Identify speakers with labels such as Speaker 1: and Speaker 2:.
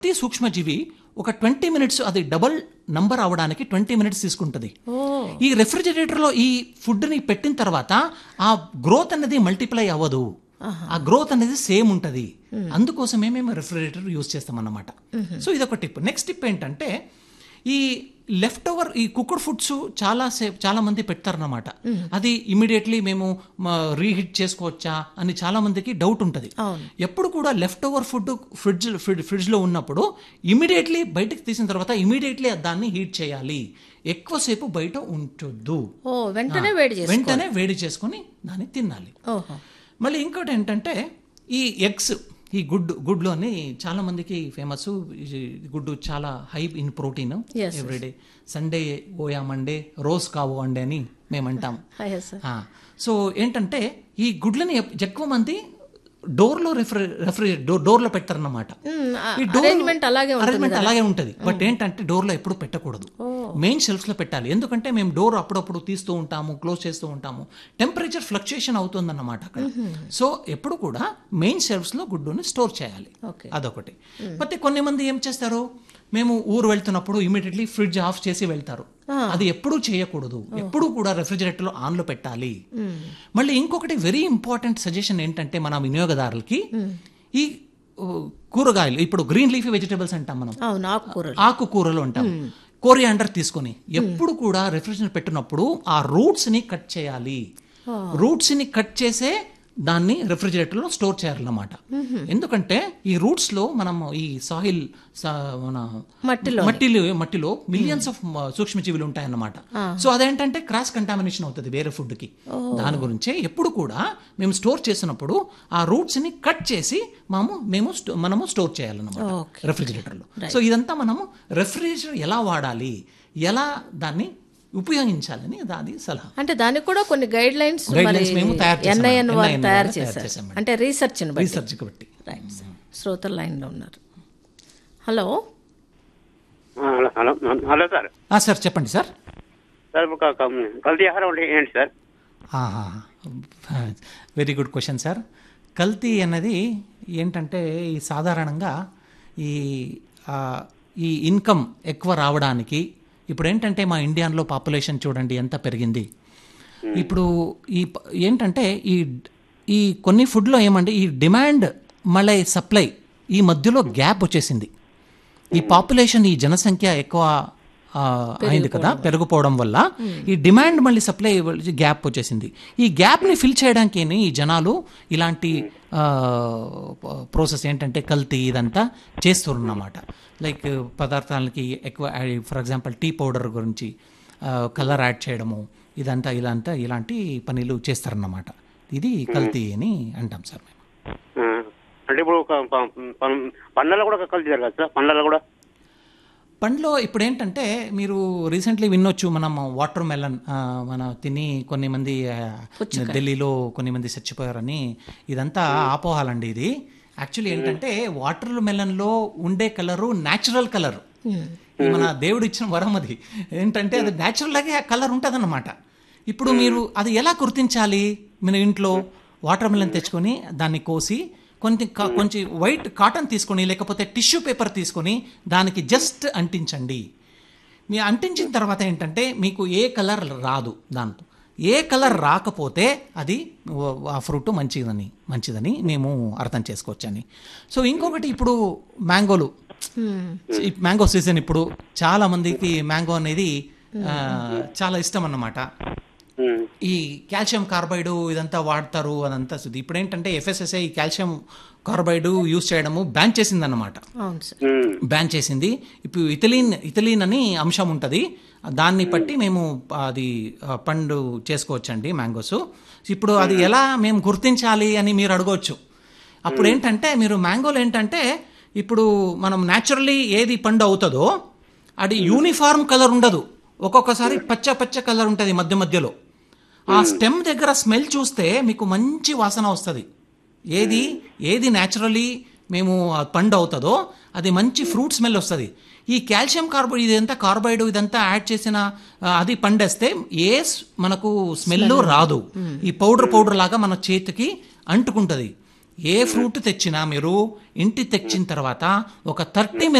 Speaker 1: ప్రతి సూక్ష్మజీవి ఒక ట్వంటీ మినిట్స్ అది డబల్ నంబర్ అవడానికి ట్వంటీ మినిట్స్ తీసుకుంటుంది ఈ రెఫ్రిజిరేటర్లో ఈ ఫుడ్ని పెట్టిన తర్వాత ఆ గ్రోత్ అనేది మల్టిప్లై అవ్వదు ఆ గ్రోత్ అనేది సేమ్ ఉంటుంది అందుకోసమే మేము రెఫ్రిజిరేటర్ యూజ్ చేస్తాం అన్నమాట సో ఇదొక టిప్ నెక్స్ట్ టిప్ ఏంటంటే ఈ లెఫ్ట్ ఓవర్ ఈ కుక్డ్ ఫుడ్స్ చాలా సేపు చాలా మంది పెడతారన్నమాట అది ఇమీడియట్లీ మేము రీహీట్ చేసుకోవచ్చా అని చాలా మందికి డౌట్ ఉంటుంది ఎప్పుడు కూడా left over food fridge fridge లో ఉన్నప్పుడు ఇమీడియట్లీ బయటకు తీసిన తర్వాత ఇమీడియట్లీ దాన్ని హీట్ చేయాలి ఎక్కువసేపు బయట ఉంచొద్దు
Speaker 2: ఓ వెంటనే వేడి చేసి
Speaker 1: వెంటనే వేడి చేసుకొని దాన్ని తినాలి
Speaker 2: ఓహో
Speaker 1: మళ్ళీ ఇంకోటి ఏంటంటే ఈ ఎగ్స్ ఈ గుడ్డు గుడ్లోని చాలా మందికి ఫేమస్ గుడ్డు చాలా high in protein
Speaker 2: Yes,
Speaker 1: everyday Sunday ఓయా మండే రోజ్ కావు అండే అని మేము అంటాం
Speaker 2: అయ్యా సార్
Speaker 1: ఆ, సో ఏంటంటే ఈ గుడ్లని ఎప్- ఎక్కువ మంది డోర్లో రెఫ్రి రెఫ్రి డోర్ డోర్లో పెడతారన్నమాట ఈ డోర్
Speaker 2: arrangement అలాగే ఉంటుంది
Speaker 1: అరేంజ్మెంట్ అలాగే ఉంటుంది బట్ ఏంటంటే డోర్లో ఎప్పుడు పెట్టకూడదు మెయిన్ షెల్ఫ్స్ లో పెట్టాలి ఎందుకంటే మేము డోర్ అప్పుడప్పుడు తీస్తూ ఉంటాము క్లోజ్ చేస్తూ ఉంటాము టెంపరేచర్ ఫ్లక్చుయేషన్ అవుతుందన్నమాట అక్కడ సో ఎప్పుడు కూడా మెయిన్ షెల్ఫ్స్ లో గుడ్డుని స్టోర్ చేయాలి
Speaker 2: ఓకే
Speaker 1: అదొకటి అయితే కొన్ని మంది ఏం చేస్తారు మేము ఊరు వెళ్తున్నప్పుడు ఇమీడియట్లీ ఫ్రిడ్జ్ ఆఫ్ చేసి వెళ్తారు అది ఎప్పుడూ చేయకూడదు ఎప్పుడూ కూడా రెఫ్రిజిరేటర్ లో ఆన్ లో పెట్టాలి మళ్ళీ ఇంకొకటి వెరీ ఇంపార్టెంట్ సజెషన్ ఏంటంటే మన వినియోగదారులకి ఈ ఓ, కూరగాయలు ఇప్పుడు గ్రీన్ లీఫీ వెజిటేబుల్స్ అంటాం మనం
Speaker 2: అవును ఆకుకూరలు
Speaker 1: ఆకుకూరలు అంటాం కోరియాండర్ తీసుకొని ఎప్పుడు కూడా రెఫ్రిజిరేటర్ పెట్టినప్పుడు ఆ రూట్స్ ని కట్ చేయాలి రూట్స్ ని కట్ చేసే దాన్ని రెఫ్రిజిరేటర్ లో స్టోర్ చేయాలన్నమాట ఎందుకంటే ఈ రూట్స్ లో మనం ఈ సాయిల్ మన
Speaker 2: మట్టిలో
Speaker 1: మట్టిలో మట్టిలో మిలియన్స్ ఆఫ్ సూక్ష్మజీవులు ఉంటాయన్నమాట సో అదేంటంటే క్రాస్ కంటామినేషన్ అవుతుంది వేరే ఫుడ్ కి దాని గురించే ఎప్పుడు కూడా మేము స్టోర్ చేసినప్పుడు ఆ రూట్స్ ని కట్ చేసి మేము మేము స్టో- మనము స్టోర్ చేయాలన్నమాట
Speaker 2: Okay.
Speaker 1: రెఫ్రిజిరేటర్ లో సో ఇదంతా మనము రెఫ్రిజిరేటర్ ఎలా వాడాలి ఎలా దాన్ని ఉపయోగించాలని దాని సలహా
Speaker 2: అంటే దానికి కూడా కొన్ని గైడ్ లైన్స్
Speaker 1: Guidelines మేము తయారు చేసాం.
Speaker 2: ఎన్ఐఎన్ వారు
Speaker 1: NIN
Speaker 2: తయారు
Speaker 1: వారు తయారు
Speaker 2: చేశారు
Speaker 1: చేశాం మేడం.
Speaker 2: అంటే రీసెర్చ్ బట్టి
Speaker 1: రీసెర్చ్ బట్టి
Speaker 2: రైట్ సార్ శ్రోతల లైన్లో ఉన్నారు హలో
Speaker 3: ఆ, హలో హలో హలో సార్
Speaker 1: ఆ, సార్ చెప్పండి సార్
Speaker 3: సార్ ఒక ఒక కల్తీ ఆహారం అంటే ఏంటి sir
Speaker 1: very good question sir కల్తీ అన్నది ఏంటంటే ఈ సాధారణంగా ఈ ఆ, ఈ ఇన్కమ్ ఎక్కువ రావడానికి ఇప్పుడు ఏంటంటే మా ఇండియాలో పాపులేషన్ చూడండి ఎంత పెరిగింది ఇప్పుడు ఈ ప- ఏంటంటే ఈ ఈ కొన్ని ఫుడ్లో ఏమంటే ఈ డిమాండ్ మళ్ళీ సప్లై ఈ మధ్యలో గ్యాప్ వచ్చేసింది ఈ పాపులేషన్ ఈ జనసంఖ్య ఎక్కువ ఆ, అయింది కదా పెరిగిపోవడం వల్ల ఈ డిమాండ్ మళ్ళీ సప్లై గ్యాప్ వచ్చేసింది ఈ గ్యాప్ని ఫిల్ చేయడానికి ఈ జనాలు ఇలాంటి ప్రాసెస్ ఏంటంటే కల్తీ ఇదంతా చేస్తున్నమాట లైక్ పదార్థాలకి ఎక్కువ ఫర్ ఎగ్జాంపుల్ టీ పౌడర్ గురించి కలర్ యాడ్ చేయడము ఇదంతా ఇలాంతా ఇలాంటి పనులు చేస్తారన్నమాట ఇది కల్తీ అని అంటాం సార్ మేము
Speaker 3: ఆ, అంటే ఇప్పుడు ఒక ప- ప- పండ్లలో కూడా కల్తీ జరగదు సార్ పండ్లలో కూడా
Speaker 1: పండ్లో ఇప్పుడు ఏంటంటే మీరు రీసెంట్లీ వినొచ్చు మనం వాటర్ మెలన్ మన తిని కొన్ని మంది ఆ, ఢిల్లీలో కొన్ని మంది చచ్చిపోయారని ఇదంతా ఆపోహాలండి ఇది యాక్చువల్లీ ఏంటంటే వాటర్ మెలన్లో ఉండే కలరు న్యాచురల్ కలర్ మన దేవుడు ఇచ్చిన వరం అది ఏంటంటే అది న్యాచురల్ లాగే ఆ కలర్ ఉంటుందన్నమాట ఇప్పుడు మీరు అది ఎలా గుర్తించాలి మన ఇంట్లో వాటర్ మెలన్ తెచ్చుకొని దాన్ని కోసి కొంచెం కా- కొంచెం వైట్ కాటన్ తీసుకొని లేకపోతే టిష్యూ పేపర్ తీసుకొని దానికి జస్ట్ అంటించండి మీ అంటించిన తర్వాత ఏంటంటే మీకు ఏ కలర్ రాదు దాంతో ఏ కలర్ రాకపోతే అది ఓ- ఆ ఫ్రూట్ మంచిదని మంచిదని మేము అర్థం చేసుకోవచ్చని సో ఇంకొకటి ఇప్పుడు మ్యాంగోలు ఈ మ్యాంగో సీజన్ ఇప్పుడు చాలా మందికి మ్యాంగో అనేది ఆ, చాలా ఇష్టం అన్నమాట
Speaker 3: ఉమ్,
Speaker 1: ఈ కాల్షియం కార్బైడ్ ఇదంతా వాడతారు అదంతా సుద్ది ఇప్పుడు ఏంటంటే ఎఫ్ఎస్ఎస్ఐ ఈ కాల్షియం కార్బైడ్ యూజ్ చేయడము బ్యాన్ చేసిందన్నమాట
Speaker 2: అవును సార్
Speaker 3: ఉమ్,
Speaker 1: బ్యాన్ చేసింది ఇప్పుడు ఇథిలీన్ ఇథిలీన్ అని అంశం ఉంటుంది దాన్ని బట్టి మేము అది ఆ, పండు చేసుకోవచ్చండి మ్యాంగోస్ ఇప్పుడు అది ఎలా మేము గుర్తించాలి అని మీరు అడగవచ్చు అప్పుడు ఏంటంటే మీరు మ్యాంగోలు ఏంటంటే ఇప్పుడు మనం న్యాచురల్లీ ఏది పండు అవుతుందో అది యూనిఫార్మ్ కలర్ ఉండదు ఒక్కొక్కసారి పచ్చ పచ్చ కలర్ ఉంటుంది మధ్య మధ్యలో ఆ స్టెమ్ దగ్గర స్మెల్ చూస్తే మీకు మంచి వాసన వస్తుంది ఏది ఏది న్యాచురలీ మేము ఆ పండు అవుతుందో అది మంచి ఫ్రూట్ స్మెల్ వస్తుంది ఈ కాల్షియం కార్బైడ్ ఇదంతా కార్బైడ్ ఇదంతా యాడ్ చేసిన ఆ, అది పండేస్తే ఏ స్- మనకు స్మెల్ రాదు ఈ పౌడర్ పౌడర్ లాగా మన చేతికి అంటుకుంటుంది ఏ ఫ్రూట్ తెచ్చినా మీరు ఇంటి తెచ్చిన తర్వాత ఒక థర్టీ